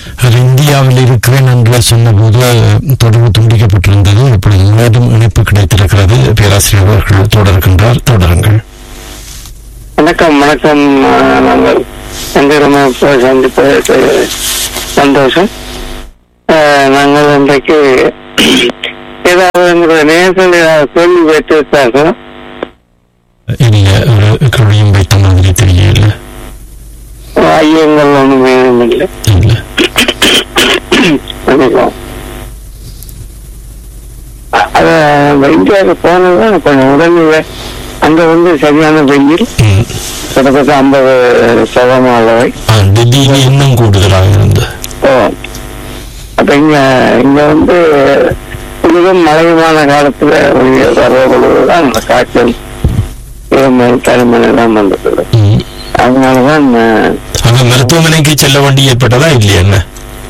அது இந்தியாவில் இருக்கிறேன் என்று சொன்னபோது தொடர்பு துண்டிக்கப்பட்டிருந்தது இப்பொழுது மீண்டும் இணைப்பு கிடைத்திருக்கிறது பேராசிரியர் அவர்கள் தொடர்கின்றார் தொடருங்கள் வணக்கம் வணக்கம் அஹ், நாங்கள் சந்திரமா சந்திப்பதற்கு சந்தோஷம் அஹ், நாங்கள் இன்றைக்கு ஏதாவது எங்களுடைய நேர்கள் ஏதாவது கேள்வி வைத்திருத்தார்கள் இல்லை ஒரு கருணையும் வைத்த மாதிரி தெரியல ஐயங்கள் ஒன்றும் வேணும் இல்லை இல்லை மன்னிக்கவும். அ- அத இந்தியாவுக்கு போனதுதான் கொஞ்சம் உடல்நிலை அங்க வந்து சரியான வெயில் ம். கிட்டத்தட்ட ஐம்பது சதவீதம் அளவை ஆ, டெல்லியில் இன்னும் கூடுதலாக இருந்தது ஓ அப்ப இங்க இங்க வந்து முழுதும் மழைமான காலத்துல வெளியே வர்ற பொழுதுதான் அந்த காய்ச்சல் இருமல் தனிமலை எல்லாம் வந்தது ம். அதனாலதான் அஹ், அங்க மருத்துவமனைக்கு செல்ல வேண்டி ஏற்பட்டதா இல்லையா என்ன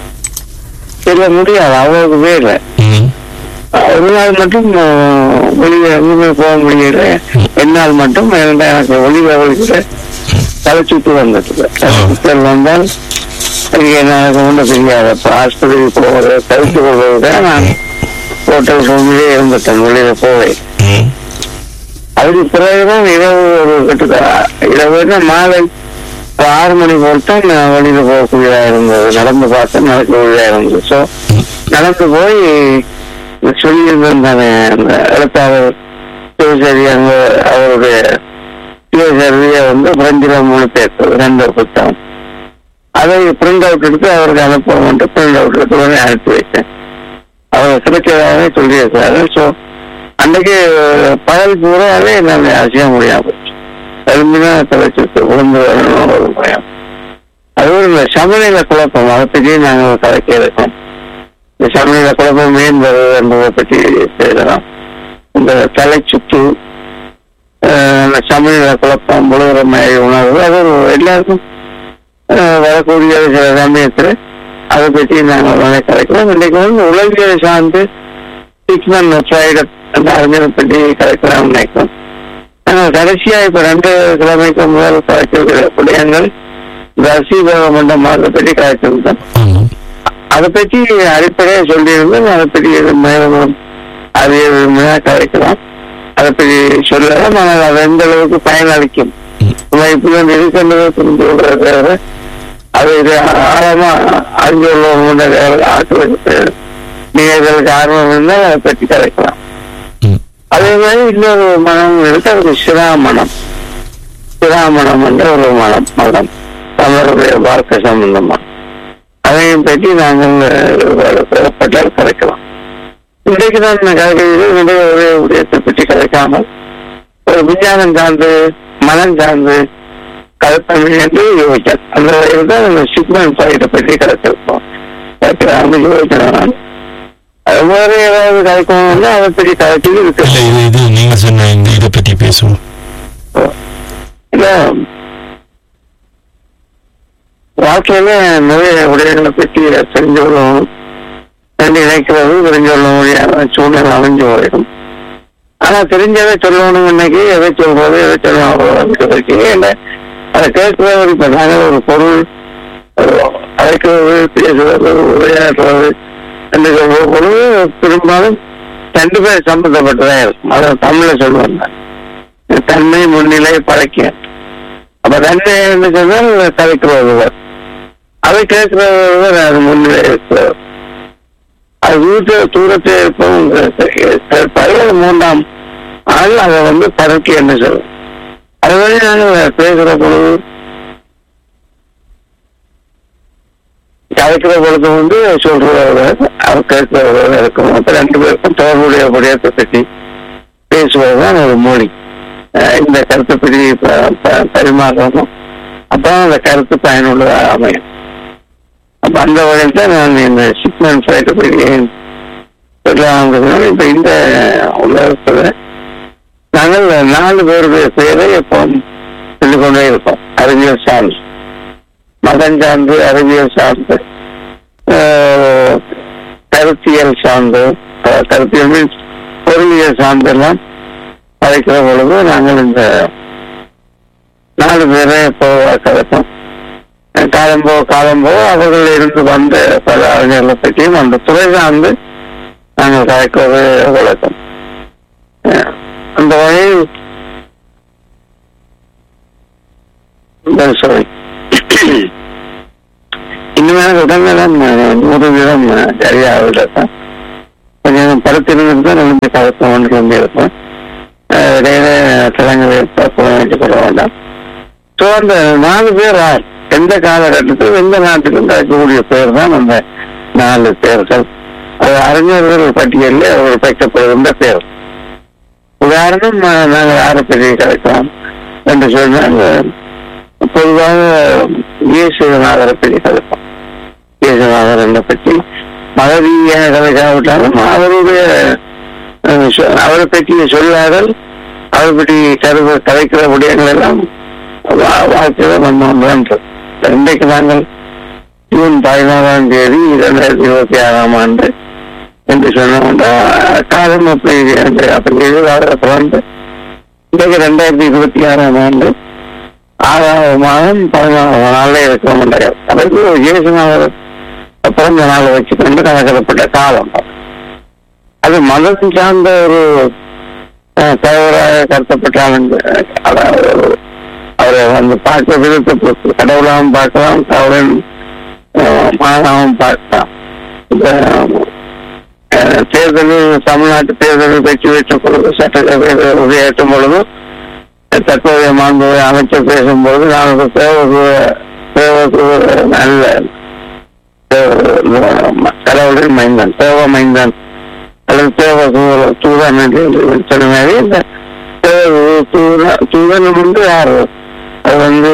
தெரிய முடியாது அவ்வளவு வேலை ம். ஒரு நாள் மட்டும் அஹ், வெளியே எங்குமே போக முடியல என்னால் மட்டும் இரண்டா எனக்கு வெளியே வெளியில தலை சுத்து வந்தது தலை சுத்தல் வந்தால் அது எனக்கு ஒன்றும் தெரியாது அப்ப ஆஸ்பத்திரிக்கு போவது தவிர்த்து கொள்வது நான் ஹோட்டல் ரூம்லயே இருந்துட்டேன் வெளியில போவேன் ம். அதுக்கு பிறகுதான் இரவு ஒரு கிட்டத்தட்ட இரவு மாலை ஒரு ஆறு மணி போல் தான் நான் வெளியில போகக்கூடியதா இருந்தது நடந்து பார்த்தா நடக்கக்கூடியதா இருந்தது ஸோ நடந்து போய் சொல்லியிருந்தேன் தானே அந்த எழுத்தாளர் சிவசரி அங்க அவருடைய சிவசரியை வந்து பிரெஞ்சில மொழிபெயர்த்தது ரெண்டு புத்தகம் அதை பிரிண்ட் அவுட் எடுத்து அவருக்கு அனுப்புவோம் பிரிண்ட் அவுட் எடுத்து உடனே அனுப்பி வைத்தேன் அவர் கிடைச்சதாகவே சொல்லியிருக்காரு ஸோ அன்னைக்கு பகல் பூராவே என்னால் அசைய முடியாம போச்சு எலும்பினா தலைச்சிட்டு விழுந்து வரணும் ஒரு பயம் அது ஒரு இந்த சமநில குழப்பம் அதை பற்றி நாங்கள் கதைக்க இருக்கோம் இந்த சமநில குழப்பம் ஏன் வருது என்பதை பற்றி பேசலாம் இந்த தலை சுற்று அஹ், அந்த சமநில குழப்பம் முழுகிற மாதிரி உணர்வு அது ஒரு எல்லாருக்கும் அஹ், வரக்கூடிய சில சமயத்தில் அதை பற்றி நாங்கள் வந்து கதைக்கலாம் இன்றைக்கு வந்து உலகியல் சார்ந்து சிக்மன் ஃப்ரைடு அந்த அறிஞரை பற்றி கதைக்கலாம் நினைக்கிறோம் ஆனால் கடைசியா இப்ப ரெண்டு கிழமைக்கு முதல் கதைக்கக்கூடிய விடயங்கள் ரசீபக மண்டமாக பற்றி கதைச்சிருந்தோம் ஆமாம் அதை பற்றி அடிப்படையாக சொல்லியிருந்தோம் அதை பற்றி எது மேலும் அது விரும்பினா கதைக்கலாம் அதை பற்றி சொல்லலாம் ஆனால் அது எந்த அளவுக்கு பயனளிக்கும் ம். நம்ம இப்படி இருக்கின்றதை புரிந்து கொள்றதை தவிர அது இது ஆழமா அறிஞ்சு உள்ளவங்க ஆட்களுக்கு நிகழ்களுக்கு ஆர்வம் இருந்தால் அதை பற்றி கதைக்கலாம் ம். அதே மாதிரி இன்னொரு மனம் இருக்கு அது சிராமணம் சிராமணம் என்ற ஒரு மனம் மதம் தமிழருடைய வாழ்க்கை சம்பந்தமா அதையும் பற்றி நாங்கள் பெறப்பட்டால் கதைக்கலாம் இன்றைக்கு தான் கதைகளில் நிறைய ஒரே விடயத்தை பற்றி கதைக்காமல் ஒரு விஞ்ஞானம் சார்ந்து மனம் சார்ந்து கதைப்பமை என்று யோசித்தேன் அந்த வகையில் தான் அந்த சிக்மன் ஃபைட்டை பற்றி கதைச்சிருப்போம் கதைக்கிறாங்க யோசிக்கிறேன் நான் அது வேற ஏதாவது கதைக்கணும்னா அதை பற்றி கதைச்சு இருக்கு இல்லை இது இது நீங்க சொன்ன இந்த இதை பற்றி பேசுவோம் இல்ல வாழ்க்கையில நிறைய விடயங்களை பற்றி தெரிஞ்சு கொள்ளணும் தெரிஞ்சு நினைக்கிறது தெரிஞ்சு கொள்ள முடியாத சூழ்நிலை அமைஞ்சு போயிடும் ஆனா தெரிஞ்சதை சொல்லணும் இன்னைக்கு எதை சொல்றது எதை சொல்லணும்ன்றதுக்கு இல்லை அதை கேட்கிறவர் இப்ப நாங்கள் ஒரு பொருள் அஹ், அழைக்கிறது பேசுறது விளையாடுறது என்று சொல்ற பொழுது பெரும்பாலும் ரெண்டு பேர் சம்பந்தப்பட்டதா இருக்கும் அதை தமிழ்ல சொல்லுவாங்க தன்மை முன்னிலை பழக்க அப்ப தன்மை என்று சொன்னால் கலைக்கிறவர் அதை கேட்கிறவர் அது முன்னிலை இருக்கிறவர் அது வீட்டு தூரத்தில் இருப்பவங்க கேட்பாரு அது மூன்றாம் ஆள் அதை வந்து பறக்கை என்று சொல்லும் அது வழி நாங்கள் பேசுகிற பொழுது கலைக்கிற பொழுது வந்து சொல்றவர் அவர் கேட்கிறவர் இருக்கும் அப்ப ரெண்டு பேருக்கும் தொடர்புடைய விடயத்தை பற்றி பேசுவதுதான் ஒரு மொழி அஹ் இந்த கருத்தை பற்றி ப- ப- பரிமாறணும் அப்பதான் அந்த கருத்து பயனுள்ளதாக அமையும் அப்ப அந்த வகையில் தான் நான் இந்த சிக்மன் ஃபைட்டை பற்றி சொல்லலாம்ன்றதுனால இப்ப இந்த உலகத்துல நாங்கள் நாலு பேருடைய பெயரை இப்போ சொல்லிக்கொண்டே இருக்கோம் அறிவியல் சார்ந்து மதம் சார்ந்து அறிவியல் சார்ந்து அஹ், கருத்தியல் சார்ந்து அஹ், கருத்தியல் மீன்ஸ் பொருளியல் சார்ந்தெல்லாம் கலைக்கிற பொழுது நாங்கள் இந்த நாலு பேரை இப்போ கலைப்போம் அஹ், காலம்போ காலம்போ அவர்கள் இருந்து வந்த பல அறிஞர்களை பற்றியும் அந்த துறை சார்ந்து நாங்கள் கலைக்கிறது வழக்கம் அஹ், அந்த வகையில் சாரி இனிமே உடல்நலம் நூறு வீதம் சரியாகவில்லை கொஞ்சம் படுத்திருந்து தான் விழுந்து கலப்பம் ஒன்று வந்து இருப்பேன் இடையில கிழங்கு போக வேண்டிக் கொள்ள வேண்டாம் ஸோ அந்த நாலு பேர் யார் எந்த காலகட்டத்தில் எந்த நாட்டுக்கும் கிடைக்கக்கூடிய பேர் தான் அந்த நாலு பேர்கள் அது அறிஞர்கள் பட்டியலில் அவர் வைக்கப்படுகின்ற பேர் உதாரணம் அஹ், நாங்கள் யாரை பற்றி கிடைக்கலாம் என்று சொன்னால் அஹ், பொதுவாக இயேசுநாதரை பற்றி கிடைப்போம் இயேசுநாதர் என்னை பற்றி மத ரீதியாக கதைக்காவிட்டாலும் அவருடைய அஹ், சொ- அவரை பற்றிய சொல்லாடல் அவரை பற்றி கருத கதைக்கிற விடயங்கள் எல்லாம் வா- வாழ்க்கையில நம்ம ஒன்றுன்றது இன்றைக்கு நாங்கள் ஜூன் பதினாறாம் தேதி இரண்டாயிரத்தி இருபத்தி ஆறாம் ஆண்டு என்று சொன்னோம்னா காலம் அப்படி அந்த அப்படி எதிர்கால பிறந்து இன்றைக்கு ரெண்டாயிரத்தி இருபத்தி ஆறாம் ஆண்டு ஆறாவது மாதம் பதினாறாம் நாளில் இருக்கிறோம் அதற்கு இயேசுநாதர் பிறந்த நாளை வச்சுக்கொண்டு கணக்கிடப்பட்ட காலம் அது மதம் சார்ந்த ஒரு அஹ், தவறாக கருத்தப்பட்டாலும் அதாவது ஒரு- அவரை வந்து பார்க்க விதத்தை பொறுத்து கடவுளாகவும் பார்க்கலாம் கடவுளின் மானாவும் பார்க்கலாம் இந்த அஹ், தேர்தலில் தமிழ்நாட்டு தேர்தலில் வெற்றி பெற்ற பொழுது சட்டசபை உரையாற்றும் பொழுது தற்போதைய மாண்புவை அமைச்சர் பேசும்போது நான் ஒரு தேவ தேவ நல்ல தேவ- கடவுளின் மைந்தன் தேவ மைந்தன் அல்லது தேவ தூ- தூதன் என்று சொன்ன மாதிரி இந்த தேவ தூத- தூதன் வந்து யார் அது வந்து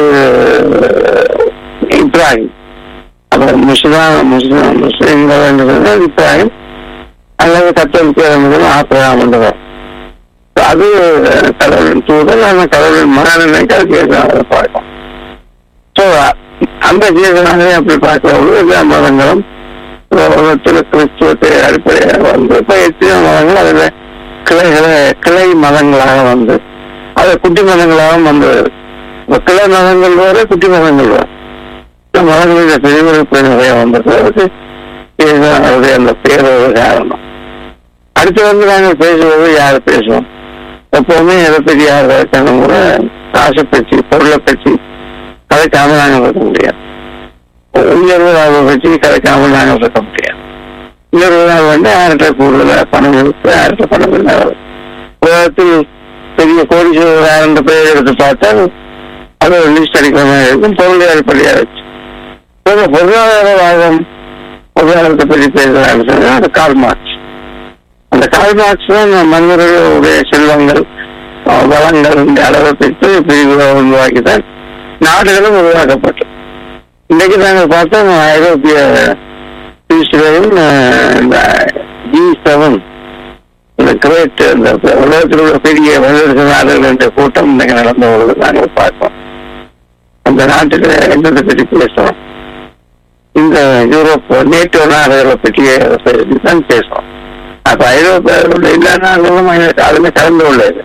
இப்ராஹிம் அப்புறம் முஸ்லாம் முஸ்லாம் முஸ்லீம்கள் என்று சொன்னால் இப்ராஹிம் அல்லது கத்தோலிக்க என்பது ஆப்ரஹாம் என்று வரும். அது கடவுளின் தூதன் அந்த கடவுளின் மகனை கேட்க பார்க்கும் ஸோ அந்த ஜீவனாகவே அப்படி பார்க்கிறவர்கள் எல்லா மதங்களும் உலகத்தில் கிறிஸ்துவத்தை அடிப்படையாக வந்து இப்போ எத்தனை மதங்கள் அதில் கிளைகளை கிளை மதங்களாக வந்து அது குட்டி மதங்களாக வந்து இப்போ கிளை மதங்கள் வேறு குட்டி மதங்கள் வேறு இந்த மதங்களில் பிரிவுகள் நிறைய வந்தது அதுக்கு இதுதான் அவருடைய அந்த பேர் ஒரு காரணம் அடுத்து வந்து நாங்கள் பேசுவது யார் பேசுவோம் எப்பவுமே எதை பற்றி யார் கதைக்கணும் கூட காசை பற்றி பொருளை பற்றி கதைக்காம நாங்கள் இருக்க முடியாது உயர்வு அதை பற்றி கதைக்காம நாங்கள் இருக்க முடியாது உயர்வு நாள் வந்து யார்கிட்ட கூடுதலாக பணம் இருக்கு யார்கிட்ட பணம் இல்லை உலகத்தில் பெரிய கோடீஸ்வரர் யாருன்ற பேர் எடுத்து பார்த்தால் அது ஒரு லிஸ்ட் அடிக்கிற மாதிரி இருக்கும் பொருள் அடிப்படையாக வச்சு இப்ப பொருளாதாரவாதம் பொருளாதாரத்தை பற்றி பேசுகிறாங்க சொன்னா அது கால் மார்க்ஸ் அந்த கால் மார்க்ஸ் தான் மனிதர்களுடைய செல்வங்கள் அஹ், வளங்கள் இந்த அளவை பெற்று பிரிவுகளை உருவாக்கிதான் நாடுகளும் உருவாக்கப்பட்டது இன்றைக்கு நாங்கள் பார்த்தோம் ஐரோப்பிய பீஸ்லையும் இந்த ஜி செவன் இந்த கிரேட் இந்த உலகத்தில் உள்ள பெரிய வல்லரசு நாடுகள் என்ற கூட்டம் இன்னைக்கு நடந்த பொழுது நாங்கள் பார்த்தோம் அந்த நாட்டுல என்னத்தை பற்றி பேசுறோம் இந்த யூரோப் நேட்டோ நாடுகளை பற்றி தான் பேசுறோம் அப்ப ஐரோப்பிய எல்லா நாடுகளும் அதுல கலந்து உள்ளது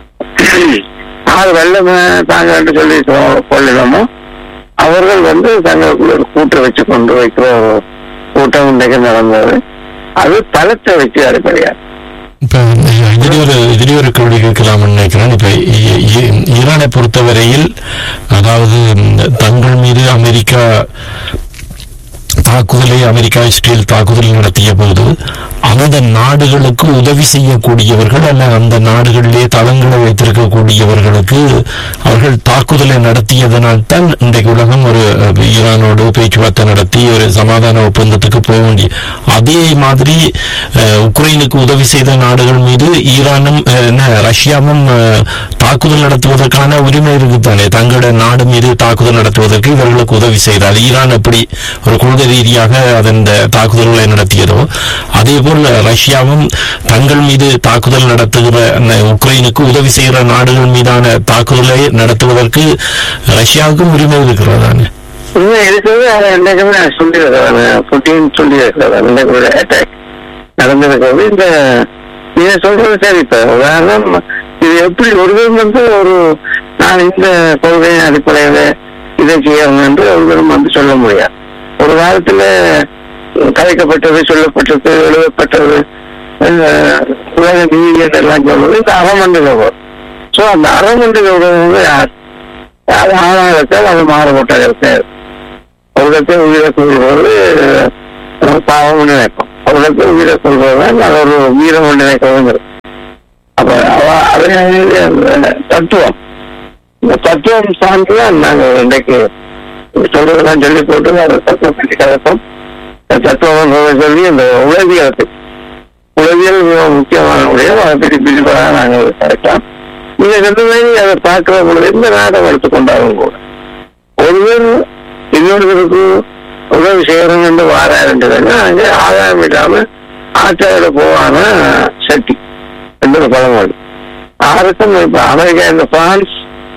ஆறு வெள்ளம் தாங்க என்று சொல்லி கொள்ளணுமோ அவர்கள் வந்து தங்களுக்குள்ள ஒரு கூட்டம் வச்சு கொண்டு வைக்கிற ஒரு கூட்டம் இன்றைக்கு நடந்தது அது தளத்தை வச்சு அடிப்படையா இப்ப இதுல ஒரு இதுல ஒரு கேள்வி கேட்கலாம்னு நினைக்கிறேன் இப்ப ஈ- ஈ- ஈரானை பொறுத்தவரையில் அதாவது இந்த தங்கள் மீது அமெரிக்கா தாக்குதலை அமெரிக்கா இஸ்ரேல் தாக்குதல் நடத்திய போது அந்த நாடுகளுக்கு உதவி செய்யக்கூடியவர்கள் அல்ல அந்த நாடுகளிலே தளங்களை வைத்திருக்கக்கூடியவர்களுக்கு அவர்கள் தாக்குதலை நடத்தியதனால் தான் இன்றைக்கு உலகம் ஒரு அஹ், ஈரானோடு பேச்சுவார்த்தை நடத்தி ஒரு சமாதான ஒப்பந்தத்துக்கு போக வேண்டிய அதே மாதிரி அஹ், உக்ரைனுக்கு உதவி செய்த நாடுகள் மீது ஈரானும் அஹ், என்ன ரஷ்யாவும் அஹ், தாக்குதல் நடத்துவதற்கான உரிமை இருக்குத்தானே தங்களுடைய நாடு மீது தாக்குதல் நடத்துவதற்கு இவர்களுக்கு உதவி செய்தால் ஈரான் எப்படி ஒரு கொள்கை ரீதியாக அதன் தாக்குதல்களை நடத்தியதோ அதே போல் ரஷ்யாவும் தங்கள் மீது தாக்குதல் நடத்துகிற அந்த உக்ரைனுக்கு உதவி செய்கிற நாடுகள் மீதான தாக்குதலை நடத்துவதற்கு ரஷ்யாவுக்கும் உரிமை இருக்கிறதானே இன்னும் இருக்கிறது அதை என்றைக்குமே நான் சொல்லியிருக்கிறேன் புட்டின் சொல்லியிருக்கிறேன் இன்றைக்கு அட்டாக் நடந்திருக்கிறது இந்த நீங்க சொல்றது சரி இப்ப உதாரணம் இது எப்படி ஒருவர் வந்து ஒரு நான் இந்த கொள்கையின் அடிப்படையில இதை செய்யணும் என்று ஒருவரும் வந்து சொல்ல முடியாது ஒரு காலத்துல கலைக்கப்பட்டது சொல்லப்பட்டது எழுதப்பட்டது அஹ், உலக நீதி எல்லாம் சொல்வது இந்த அறமண்டு கௌரவம் சோ அந்த அறமண்டு கௌரவம் வந்து யார் அது ஆளாகத்தால் அது மாறுபட்ட இருக்காது ஒரு இடத்தில் உயிரை கொள்வது அஹ், பாவம் நினைப்போம் ஒரு இடத்தில் உயிரை கொள்வது அது ஒரு வீரம் நினைக்கவும் இருக்கும் அப்ப அவ- அது அந்த தத்துவம் இந்த தத்துவம் சார்ந்துதான் நாங்கள் இன்றைக்கு சொல்றதெல்லாம் சொல்லி போட்டு அதை தத்துவம் பற்றி கலப்போம் இந்த தத்துவம் சொல்லி இந்த உளவியலத்தை உளவியல் மிக முக்கியமான உடைய அதை பற்றி பிரிவாக நாங்கள் கரெக்டாம் நீங்க ரெண்டு மாதிரி அதை பார்க்கிற பொழுது இந்த நாடகம் எடுத்துக்கொண்டாலும் கூட ஒருவர் இன்னொருவருக்கு உதவி செய்யணும் என்று வாராருன்றதுன்னா அங்கே ஆதாயம் இல்லாம ஆற்றாவிட போவான சக்தி என்பது பழமொழி யாருக்கும் இப்ப அமெரிக்கா இந்த பிரான்ஸ்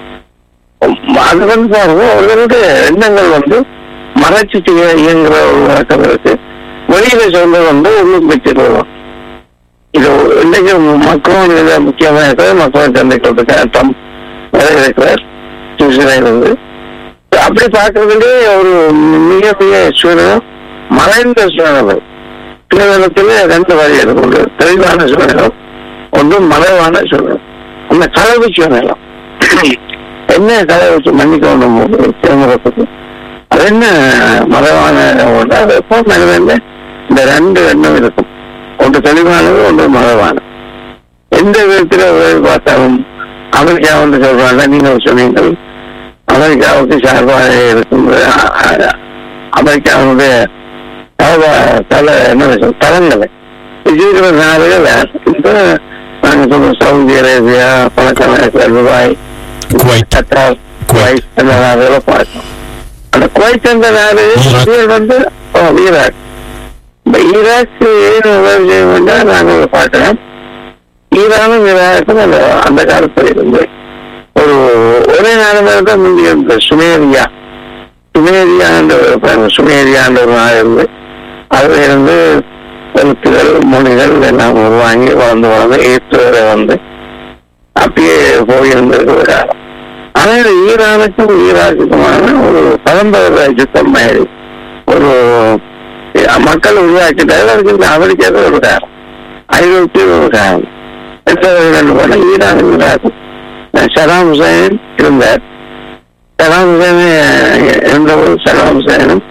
அது வந்து பாருங்க அவர்களுடைய எண்ணங்கள் வந்து மறைச்சு செய்ய இயங்குற ஒரு வழக்கம் இருக்கு வெளியில சொல்றது வந்து உள்ளுக்கு வச்சிருவோம் இது இன்னைக்கு மக்களும் இதை முக்கியமா இருக்கிறது மக்களும் சந்தைக்கு ட்ரம்ப் வேற இருக்கிறார் சுவிட்சர்லாந்து வந்து அப்படி பார்க்கறதுலே ஒரு மிக மிக சூழலும் மறைந்த சூழல் கேரளத்துல ரெண்டு வழி இருக்கு ஒன்று தெளிவான சூழலும் ஒன்று மறைவான சூழல் அந்த கலவு சூழலம் என்ன கலவு மன்னிக்கணும் தேர்ந்தெடுப்பது அது என்ன மறைவான ஒன்று அது எப்போ மனிதன் இந்த ரெண்டு எண்ணம் இருக்கும் ஒன்று தெளிவானது ஒன்று மறைவானது எந்த விதத்துல வேறு பார்த்தாலும் அமெரிக்கா வந்து சொல்றாங்க நீங்கள் சொன்னீங்கள் அமெரிக்காவுக்கு சார்பாக இருக்கும் அ- அ- அமெரிக்காவுடைய தல தல என்ன சொல்றது, தளங்களை இருக்கிற நாடுகள் வேற. இப்ப நாங்க சொல்றோம் சவுதி அரேபியா பணக்கான துபாய் குவைத் கத்தார் குவைத் அந்த நாடுகளை பார்த்தோம் அந்த குவைத் என்ற நாடு ஈராக். இது வந்து ஓ, ஈராக் இந்த ஈராக்கு ஏன் உதவி செய்ய வேண்டாம் நாங்கள் பார்க்கலாம் ஈரானும் ஈராக்கும் அந்த அந்த காலத்தில் இருந்து ஒரு ஒரே நாடு மாதிரி தான் முந்தைய இந்த சுமேரியா சுமேரியா என்ற ஒரு பாருங்க, சுமேரியா என்ற ஒரு நாடு இருந்து அதுல இருந்து எழுத்துகள் மொழிகள் எல்லாம் உருவாங்கி வளர்ந்து வளர்ந்து ஏற்று வரை வந்து அப்படியே போயிருந்திருக்கிற காலம் ஆனா இது ஈரானுக்கும் ஈராக்குக்குமான ஒரு பரம்பரை யுத்தம் மாதிரி ஒரு மக்கள் உருவாக்கிட்டாங்க அதுக்கு இந்த அமெரிக்காவுக்கு ஒரு காரணம் ஐரோப்பிய ஒரு காரணம் ரெண்டு போல ஈரான் ஈராக்கும் சதாம் ஹுசைன் இருந்தார் சதாம் ஹுசைன் இருந்தபோது சதாம் ஹுசைனும்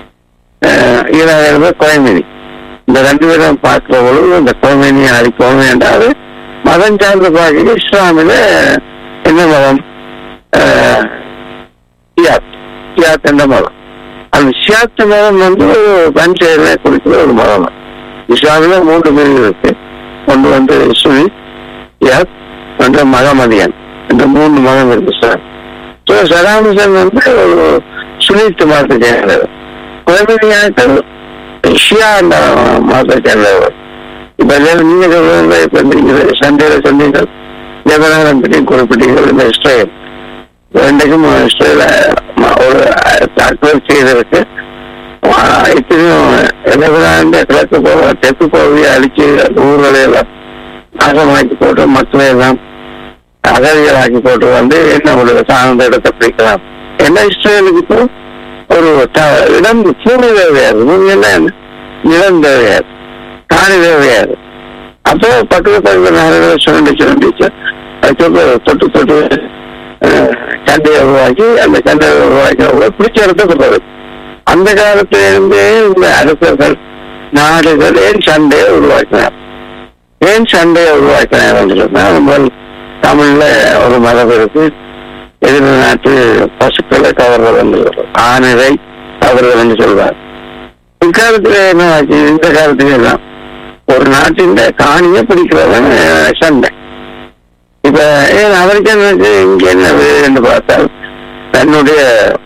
ஈரான் இருந்த கோயமினி இந்த ரெண்டு பேரும் பார்க்கிற பொழுது இந்த கோமேனியை அழிக்கவும் வேண்டாது மதம் சார்ந்த பார்க்க இஸ்லாமில என்ன மதம் அஹ், ஷியாத் ஷியாத் என்ற மதம் அந்த ஷியாத் மதம் வந்து பஞ்சேரியில குறிக்கிற ஒரு மதம் இஸ்லாமில மூன்று பிரிவு இருக்கு ஒன்று வந்து சுனி ஷியாத் ஒன்று மகமதியன் இந்த மூன்று மதம் இருக்கு சார் ஸோ சதாம் ஹுசேன் வந்து ஒரு சுனித்து மதத்தை சேர்ந்தவர் குழந்தையாக்கள் ஷியா என்ற மதத்தை சேர்ந்தவர் இப்ப எல்லாரும் நீங்க சொல்றது இப்ப நீங்க சண்டையில சொன்னீங்க லெபனான் பற்றி குறிப்பிட்டீங்க இந்த இஸ்ரேல் ரெண்டுக்கும் இஸ்ரேல ம- ஒரு தாக்குதல் செய்திருக்கு ஆஹ் இத்தனையும் லெபனான் கிழக்கு போக தெற்கு பகுதியை அழிச்சு அந்த ஊர்களை எல்லாம் நாசமாக்கி போட்டு மக்களை எல்லாம் அகதிகளாக்கி போட்டு வந்து என்ன ஒரு சார்ந்த இடத்தை பிடிக்கலாம் என்ன இஸ்ரேலுக்கு இப்போ ஒரு த- இடம் பூமி தேவையாது பூமி என்ன நிலம் தேவையாது காணி தேவையாது அப்போ பக்கத்து பக்கத்து நாடுகளை சுரண்டி சுரண்டிச்சு அதுக்கப்புறம் தொட்டு தொட்டு அஹ், சண்டையை உருவாக்கி அந்த சண்டையை உருவாக்கி பிடிச்ச இடத்துக்கு போகுது அந்த காலத்துல இருந்தே இந்த அரசர்கள் நாடுகள் ஏன் சண்டையை உருவாக்கினார் ஏன் சண்டையை உருவாக்கினார் முதல் தமிழ்ல ஒரு மரபு இருக்கு எதிர் நாட்டு பசுக்களை கவர்றது என்று சொல்றார். ஆணிரை கவர்றது என்று சொல்வார் இக்காலத்துல என்ன ஆச்சு இந்த காலத்துல எல்லாம் ஒரு நாட்டின் காணியை பிடிக்கிறவன் அஹ், சண்டை இப்ப ஏன் அமெரிக்கனுக்கு இங்க என்ன என்று பார்த்தால் தன்னுடைய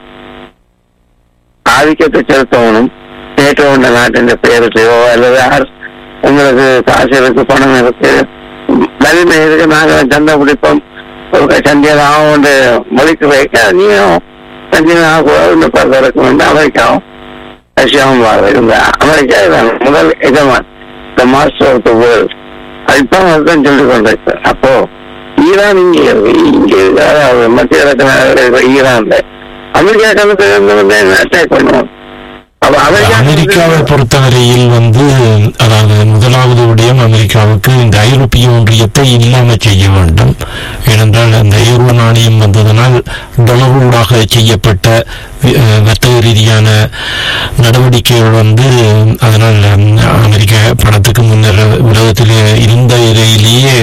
ஆதிக்கத்தை செலுத்தவனும் நேற்று கொண்ட நாட்டின் பெயருக்கையோ அல்லது யார் உங்களுக்கு காசு இருக்கு பணம் இருக்கு வலிமை இருக்கு நாங்க சண்டை பிடிப்போம் ஒரு சண்டையில் ஆகும் மொழிக்கு வைக்க நீயும் சண்டை ஆகக்கூடாது இன்னும் பார்க்க இருக்கணும் அமெரிக்காவும் ரஷ்யாவும் பாரு இந்த அமெரிக்கா இதான் முதல் எஜமான் the master of the world அதுதான் அதுதான் சொல்லி கொண்டிருக்கார் அப்போ ஈரான் இங்கே இருக்கு இங்கே அதாவது மத்திய கிழக்கு நாடுகள் இருக்கிற ஈரான்ல அமெரிக்கா கணக்கு வந்து அட்டாக் பண்ணுவோம் அப்ப அமெரிக்கா அமெரிக்காவை பொறுத்தவரையில் வந்து அதாவது முதலாவது விடயம் அமெரிக்காவுக்கு இந்த ஐரோப்பிய ஒன்றியத்தை இல்லாம செய்ய வேண்டும் ஏனென்றால் அந்த யூரோ நாணயம் வந்ததனால் டொலரூடாக செய்யப்பட்ட அஹ், வர்த்தக ரீதியான நடவடிக்கைகள் வந்து அதனால் அஹ், அமெரிக்க பணத்துக்கு முன்னர் உலகத்தில் இருந்த இடையிலேயே